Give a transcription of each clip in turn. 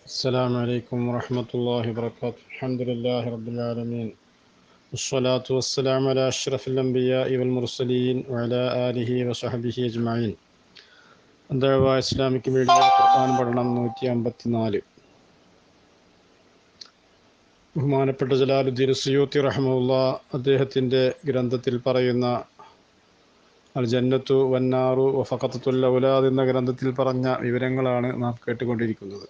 السلام عليكم ورحمة الله وبركاته الحمد لله رب العالمين والصلاة والسلام على أشرف الأنبياء والمرسلين وعلى آله وصحبه أجمعين ദഴവ Islamic media ഖുർആൻ പഠനം നൂറ്റി അമ്പത്തിനാല് ബഹുമാനപ്പെട്ട ജലാലുദ്ദീൻ സുയൂത്തി റഹമുല്ല അദ്ദേഹത്തിൻ്റെ ഗ്രന്ഥത്തിൽ പറയുന്ന അൽ ജന്നത്തു വന്നാറു വഫഖത്തുൽ ഔലാദ് എന്ന ഗ്രന്ഥത്തിൽ പറഞ്ഞ വിവരങ്ങളാണ് നാം കേട്ടുകൊണ്ടിരിക്കുന്നത്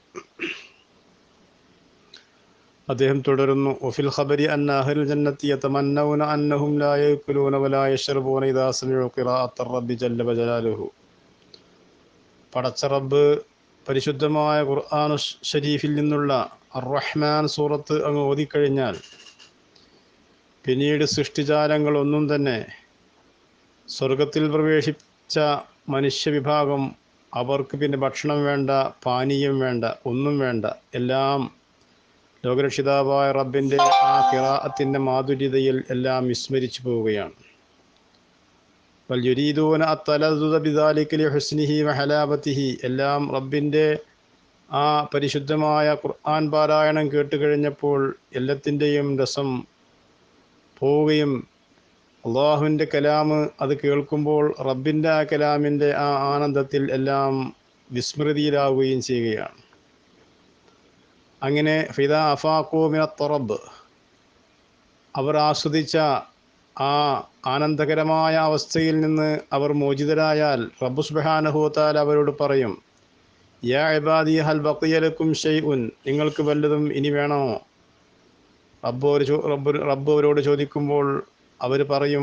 അദ്ദേഹം തുടരുന്നു ഒഫിൽ ഖബരി അന്ന അഹ്ലുൽ ജന്നത്തി യതമന്നൗന അന്നഹും ലാ യഅകുലൂന വലാ യശ്റബൂന ഇദാ സമിഉ ഖിറാഅത്ത റബ്ബി ജല്ല വജലാലുഹു പടച്ച റബ്ബ് പരിശുദ്ധമായ ഖുർആൻ ഷരീഫിൽ നിന്നുള്ള അർ-റഹ്മാൻ സൂറത്ത് അങ്ങ് ഓതിക്കഴിഞ്ഞാൽ പിന്നീട് സൃഷ്ടിജാലങ്ങളൊന്നും തന്നെ സ്വർഗത്തിൽ പ്രവേശിച്ച മനുഷ്യവിഭാഗം അവർക്ക് പിന്നെ ഭക്ഷണം വേണ്ട പാനീയം വേണ്ട ഒന്നും വേണ്ട എല്ലാം ലോകരക്ഷിതാവായ റബ്ബിൻ്റെ ആ കിറാഅത്തിൻ്റെ മാധുര്യതയിൽ എല്ലാം വിസ്മരിച്ചു പോവുകയാണ് വൽയുരീദൂന അത്തലദുദ ബിദാലിക്കലി ഹുസ്നിഹി വഹലാബത്തിഹി എല്ലാം റബ്ബിൻ്റെ ആ പരിശുദ്ധമായ ഖുർആൻ പാരായണം കേട്ട് കഴിഞ്ഞപ്പോൾ എല്ലാത്തിൻ്റെയും രസം പോവുകയും അള്ളാഹുവിൻ്റെ കലാമ് അത് കേൾക്കുമ്പോൾ റബ്ബിൻ്റെ ആ കലാമിൻ്റെ ആ ആനന്ദത്തിൽ എല്ലാം വിസ്മൃതിയിലാവുകയും ചെയ്യുകയാണ് അങ്ങനെ ഫിദ അഫാഖൂമിന തൊറബ് അവർ ആസ്വദിച്ച ആ ആനന്ദകരമായ അവസ്ഥയിൽ നിന്ന് അവർ മോചിതരായാൽ റബ്ബു സുബാനഹുത്താൽ അവരോട് പറയും യാ ഇബാദി ഹൽ ബക്കിയലക്കും ഷെയ്ഉൻ നിങ്ങൾക്ക് വല്ലതും ഇനി വേണോ റബ്ബ് ഒരു റബ്ബ് റബ്ബ് അവരോട് ചോദിക്കുമ്പോൾ അവർ പറയും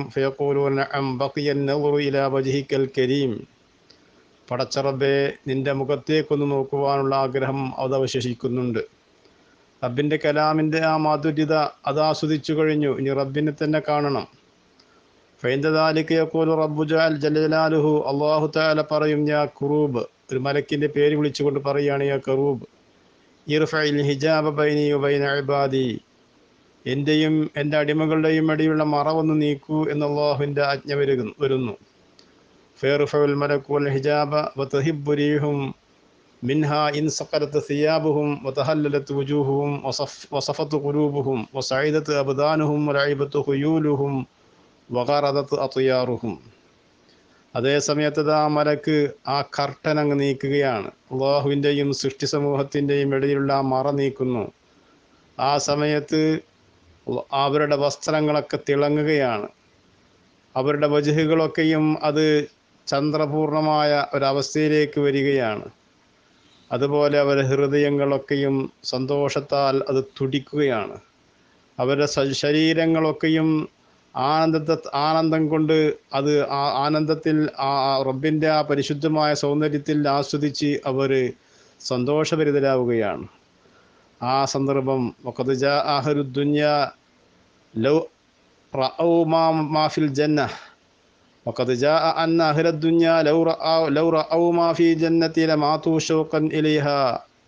ഫയക്കൂലുൽ കരീം പടച്ചറബെ നിന്റെ മുഖത്തേക്കൊന്ന് നോക്കുവാനുള്ള ആഗ്രഹം അത് അവശേഷിക്കുന്നുണ്ട് റബ്ബിൻ്റെ കലാമിൻ്റെ ആ മാധുര്യത അത് ആസ്വദിച്ചു കഴിഞ്ഞു ഇനി റബ്ബിനെ തന്നെ കാണണം ഫൈന്ദദാലിക്ക് യക്കൂലു റബ്ബു ജാൽ ജലാലുഹു അള്ളാഹു താല പറയും യാ കുറൂബ് ഒരു മലക്കിൻ്റെ പേര് വിളിച്ചുകൊണ്ട് പറയുകയാണ് യാ കറൂബ് ഇർഫൈൽ ഹിജാബ ബൈനി ബൈന ഇബാദി എൻ്റെയും എൻ്റെ അടിമകളുടെയും ഇടയിലുള്ള മറവൊന്ന് നീക്കൂ എന്ന് അള്ളാഹുവിൻ്റെ ആജ്ഞ വരുന്നു വരുന്നു ഫേർഫുൽ മലക്കുൽ ഹിജാബ വതഹിബുരീഹും മിൻഹ ഇൻ സഖലത്ത് സിയാബുഹും വതഹല്ലലത്ത് വുജൂഹും വസഫത്ത് ഖുലൂബുഹും വസൈദത്ത് അബ്ദാനുഹും വലൈബത്ത് ഹുയൂലുഹും വഖറദത്ത് അത്യാറുഹും അതേ സമയത്ത് ആ മലക്ക് ആ കർട്ടൻ അങ്ങ് നീക്കുകയാണ് അള്ളാഹുവിൻ്റെയും സൃഷ്ടി സമൂഹത്തിൻ്റെയും ഇടയിലുള്ള ആ മറ നീക്കുന്നു ആ സമയത്ത് അവരുടെ വസ്ത്രങ്ങളൊക്കെ തിളങ്ങുകയാണ് അവരുടെ വജുഹുകളൊക്കെയും അത് ചന്ദ്രപൂർണമായ ഒരവസ്ഥയിലേക്ക് വരികയാണ് അതുപോലെ അവരുടെ ഹൃദയങ്ങളൊക്കെയും സന്തോഷത്താൽ അത് തുടിക്കുകയാണ് അവരുടെ ശരീരങ്ങളൊക്കെയും ആനന്ദത്തെ ആനന്ദം കൊണ്ട് അത് ആ ആനന്ദത്തിൽ ആ റബ്ബിൻ്റെ ആ പരിശുദ്ധമായ സൗന്ദര്യത്തിൽ ആസ്വദിച്ച് അവർ സന്തോഷഭരിതരാവുകയാണ് ആ സന്ദർഭം ദുന്യ ലൗ റഅൗ മാ മാ ഫിൽ ജന്ന وقد جاء أن أهل الدنيا لو رأوا لو رأوا ما في جنة لماتوا شوقا إليها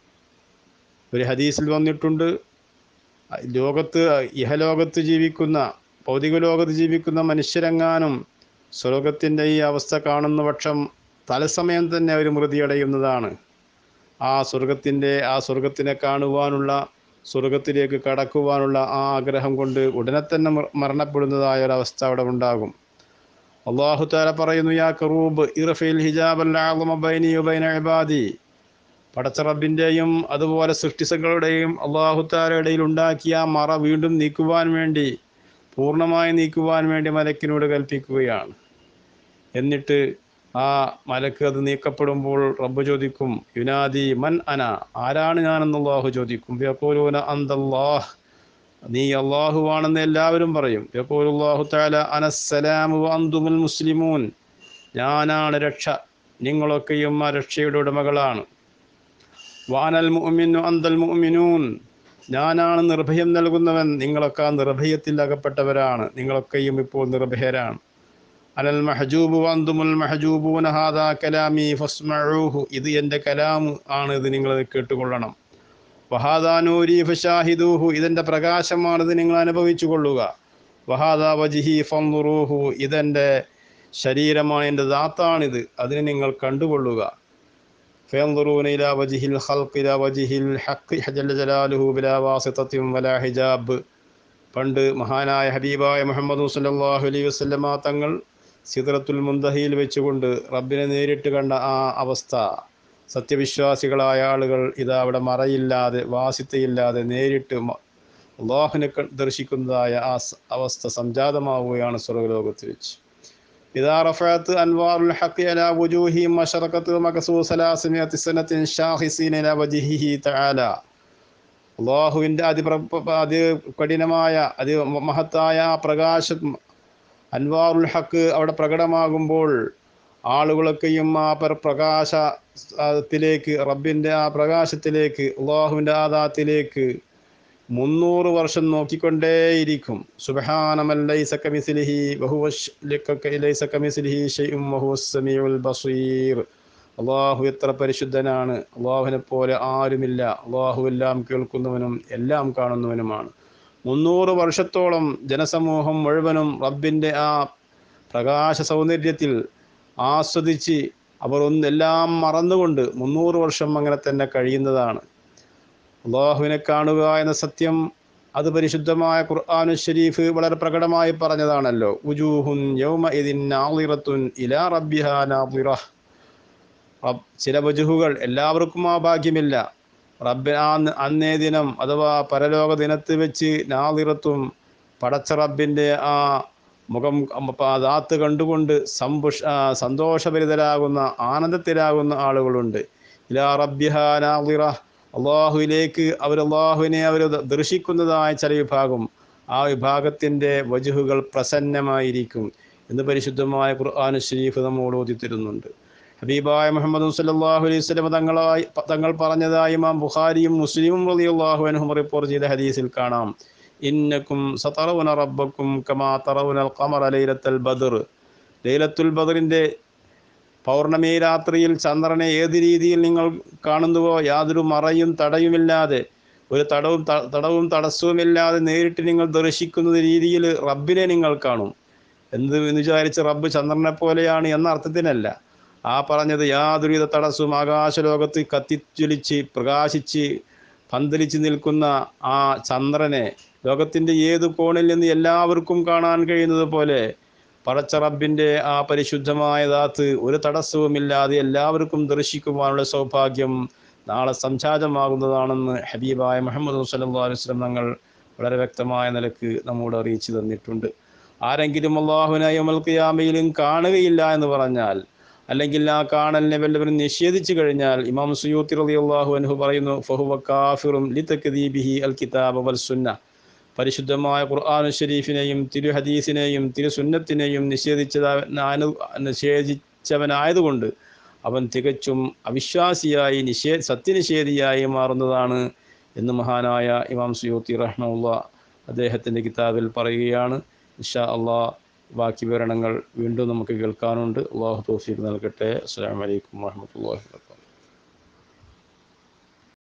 ഒരു ഹദീസിൽ വന്നിട്ടുണ്ട് ലോകത്ത് ഇഹലോകത്ത് ജീവിക്കുന്ന ഭൗതിക ലോകത്ത് ജീവിക്കുന്ന മനുഷ്യരെങ്ങാനും സ്വർഗത്തിൻ്റെ ഈ അവസ്ഥ കാണുന്ന പക്ഷം തലസമയം തന്നെ അവർ മൃതിയടയുന്നതാണ് ആ സ്വർഗത്തിൻ്റെ ആ സ്വർഗത്തിനെ കാണുവാനുള്ള സ്വർഗത്തിലേക്ക് കടക്കുവാനുള്ള ആ ആഗ്രഹം കൊണ്ട് ഉടനെ തന്നെ മരണപ്പെടുന്നതായ ഒരവസ്ഥ അവിടെ ഉണ്ടാകും അള്ളാഹു താല പറയുന്നു യാ കറൂബ് ഇറഫിൽ ഹിജാബി പടച്ച റബ്ബിൻ്റെയും അതുപോലെ സൃഷ്ടിസങ്ങളുടെയും അള്ളാഹു താലയുടെയിൽ ഉണ്ടാക്കിയ മറ വീണ്ടും നീക്കുവാൻ വേണ്ടി പൂർണ്ണമായി നീക്കുവാൻ വേണ്ടി മലക്കിനോട് കൽപ്പിക്കുകയാണ് എന്നിട്ട് ആ മലക്ക് അത് നീക്കപ്പെടുമ്പോൾ റബ്ബ് ചോദിക്കും യുനാദി മൻ അന ആരാണ് ഞാനെന്ന് അള്ളാഹു ചോദിക്കും യക്കൂലൂന അന്തല്ലാഹ് നീ അള്ളാഹുവാണെന്ന് എല്ലാവരും പറയും യക്കൂലുല്ലാഹു താല അനസ്സലാമു അന്തുമുൽ മുസ്ലിമൂൻ ഞാനാണ് രക്ഷ നിങ്ങളൊക്കെയും ആ രക്ഷയുടെ ഉടമകളാണ് വാനൽ മുഅ്മിനു അന്തൽ മുഅ്മിനൂൻ ഞാനാണ് നിർഭയം നൽകുന്നവൻ നിങ്ങളൊക്കെ ആ നിർഭയത്തിൽ അകപ്പെട്ടവരാണ് നിങ്ങളൊക്കെയും ഇപ്പോൾ നിർഭയരാണ് അലൽ മഹജൂബു അന്തുമുൽ മഹജൂബൂന ഹാദാ കലാമി ഫസ്മഊഹു ഇത് എൻ്റെ കലാം ആണ് ഇത് നിങ്ങൾ കേട്ടുകൊള്ളണം വഹാദാനൂരി ഫഷാഹിദൂഹു ഇതെൻ്റെ പ്രകാശമാണ് ഇത് നിങ്ങൾ അനുഭവിച്ചു കൊള്ളുക വഹാദാ വജിഹി ഫന്ദുറൂഹു ഇതെൻ്റെ ശരീരമാണ് എൻ്റെ ദാത്താണിത് അതിനെ നിങ്ങൾ കണ്ടുകൊള്ളുക فينظرون إلى وجه الخلق إلى وجه الحق جل جلاله بلا واسطة ولا حجاب പണ്ട് മഹാനായ ഹബീബായ മുഹമ്മദ് സല്ലല്ലാഹു അലൈഹി വസല്ലമ തങ്ങൾ സിദ്റത്തുൽ മുന്തഹിയിൽ വെച്ചുകൊണ്ട് റബ്ബിനെ നേരിട്ട് കണ്ട ആ അവസ്ഥ സത്യവിശ്വാസികളായ ആളുകൾ ഇതാ അവിടെ മറയില്ലാതെ വാസിത്തയില്ലാതെ നേരിട്ട് മ- അള്ളാഹുവിനെ ക- ദർശിക്കുന്നതായ ആ സ- അവസ്ഥ സംജാതമാവുകയാണ് സ്വർഗലോകത്ത് വെച്ച് إذا رفعت أنوار الحق على وجوههم وشرقت مكسو ثلاثمائة سنة شاخصين إلى وجهه تعالى അള്ളാഹുവിൻ്റെ അതിപ്ര അതി കഠിനമായ അതി മഹത്തായ ആ പ്രകാശം അൻവാറുൽ ഹക്ക് അവിടെ പ്രകടമാകുമ്പോൾ ആളുകളൊക്കെയും ആ പ്ര- പ്രകാശത്തിലേക്ക് റബ്ബിൻ്റെ ആ പ്രകാശത്തിലേക്ക് അള്ളാഹുവിൻ്റെ ആദാത്തിലേക്ക് മുന്നൂറ് വർഷം നോക്കിക്കൊണ്ടേയിരിക്കും സുബഹാനമല്ലൈസക്കമിസിലിഹി ബഹുവലൈസക്കമിസിലിഹി ഷെയ്ഉം വഹുവസ്സമീഉൽ ബസീർ അള്ളാഹു എത്ര പരിശുദ്ധനാണ് അള്ളാഹുവിനെ പോലെ ആരുമില്ല അള്ളാഹു എല്ലാം കേൾക്കുന്നവനും എല്ലാം കാണുന്നവനുമാണ് മുന്നൂറ് വർഷത്തോളം ജനസമൂഹം മുഴുവനും റബ്ബിൻ്റെ ആ പ്രകാശ സൗന്ദര്യത്തിൽ ആസ്വദിച്ച് അവർ ഒന്നെല്ലാം മറന്നുകൊണ്ട് മുന്നൂറ് വർഷം അങ്ങനെ തന്നെ കഴിയുന്നതാണ് അള്ളാഹുവിനെ കാണുക എന്ന സത്യം അത് പരിശുദ്ധമായ ഖുർആാനു ഷരീഫ് വളരെ പ്രകടമായി പറഞ്ഞതാണല്ലോ ഉജൂഹുൻ യൗമ ഇതിൻ നാളിറത്തുൻ ഇലാ റബ്ബിഹ നാളിറ റബ് ചില വജുഹുകൾ എല്ലാവർക്കും ആ ഭാഗ്യമില്ല റബ്ബ് ആ ന- അന്നേ ദിനം അഥവാ പരലോക ദിനത്ത് വെച്ച് നാളിറത്തും പടച്ച റബ്ബിൻ്റെ ആ മുഖം ദാത്ത് കണ്ടുകൊണ്ട് സമ്പുഷ ആ, സന്തോഷഭരിതരാകുന്ന ആനന്ദത്തിലാകുന്ന ആളുകളുണ്ട് ഇലാ റബ്ബിഹ നാളിറ അള്ളാഹുവിലേക്ക് അവർ അള്ളാഹുവിനെ അവർ ദർശിക്കുന്നതായ ചില വിഭാഗം ആ വിഭാഗത്തിൻ്റെ വജുഹുകൾ പ്രസന്നമായിരിക്കും എന്ന് പരിശുദ്ധമായ ഖുർആൻ ഷരീഫ് നമ്മോട് ഓതിത്തരുന്നുണ്ട് ഹബീബായ മുഹമ്മദ് സല്ലല്ലാഹു അലൈഹി വസല്ലം തങ്ങളായി തങ്ങൾ പറഞ്ഞതായി ഇമാം ബുഖാരിയും മുസ്ലിമും റളിയല്ലാഹു അൻഹും റിപ്പോർട്ട് ചെയ്ത ഹദീസിൽ കാണാം ഇന്നക്കും സതറവുന റബ്ബക്കും കമാ തറവുനൽ ഖമറ ലൈലത്തൽ ബദർ ലൈലത്തുൽ ബദറിൻ്റെ പൗർണമി രാത്രിയിൽ ചന്ദ്രനെ ഏത് രീതിയിൽ നിങ്ങൾ കാണുന്നുവോ യാതൊരു മറയും തടയുമില്ലാതെ ഒരു തടവും ത- തടവും തടസ്സവുമില്ലാതെ നേരിട്ട് നിങ്ങൾ ദർശിക്കുന്ന രീതിയിൽ റബ്ബിനെ നിങ്ങൾ കാണും എന്ത് എന്ന് വിചാരിച്ച് റബ്ബ് ചന്ദ്രനെ പോലെയാണ് എന്ന അർത്ഥത്തിനല്ല ആ പറഞ്ഞത് യാതൊരുവിധ തടസ്സവും ആകാശലോകത്ത് കത്തിജ്വലിച്ച് പ്രകാശിച്ച് പന്തലിച്ച് നിൽക്കുന്ന ആ ചന്ദ്രനെ ലോകത്തിൻ്റെ ഏത് കോണിൽ നിന്ന് എല്ലാവർക്കും കാണാൻ കഴിയുന്നത് പോലെ പടച്ച റബ്ബിൻ്റെ ആ പരിശുദ്ധമായ ദാത്ത് ഒരു തടസ്സവുമില്ലാതെ എല്ലാവർക്കും ദർശിക്കുവാനുള്ള സൗഭാഗ്യം നാളെ സംജാതമാകുന്നതാണെന്ന് ഹബീബായ മുഹമ്മദ് സല്ലല്ലാഹു അലൈഹി വസല്ലം തങ്ങൾ വളരെ വ്യക്തമായ നിലക്ക് നമ്മോട് അറിയിച്ചു തന്നിട്ടുണ്ട് ആരെങ്കിലും അള്ളാഹുവിനായി ഖിയാമയിലും കാണുകയില്ല എന്ന് പറഞ്ഞാൽ അല്ലെങ്കിൽ ആ കാണലിനെ വല്ലവരും നിഷേധിച്ചു കഴിഞ്ഞാൽ ഇമാം സുയൂത്തി റളിയല്ലാഹു അൻഹു പറയുന്നു ഫഹുവ കാഫിറും ലിതക്ദീബിഹി അൽ കിതാബ വൽ സുന്ന പരിശുദ്ധമായ ഖുർആൻ ഷരീഫിനെയും തിരു ഹദീസിനെയും തിരു സുന്നത്തിനെയും നിഷേധിച്ചതാ നിഷേധിച്ചവനായതുകൊണ്ട് അവൻ തികച്ചും അവിശ്വാസിയായി നിഷേ സത്യനിഷേധിയായി മാറുന്നതാണ് എന്ന് മഹാനായ ഇമാം സുയൂത്തി റഹ്മുള്ള അദ്ദേഹത്തിൻ്റെ കിതാബിൽ പറയുകയാണ് ഇൻഷാ അള്ളാഹ് ബാക്കി വിവരണങ്ങൾ വീണ്ടും നമുക്ക് കേൾക്കാനുണ്ട് അള്ളാഹു തൗഫീഖ് നൽകട്ടെ അസ്സലാമു അലൈക്കും വറഹ്മത്തുള്ളാഹി വബറകാതുഹു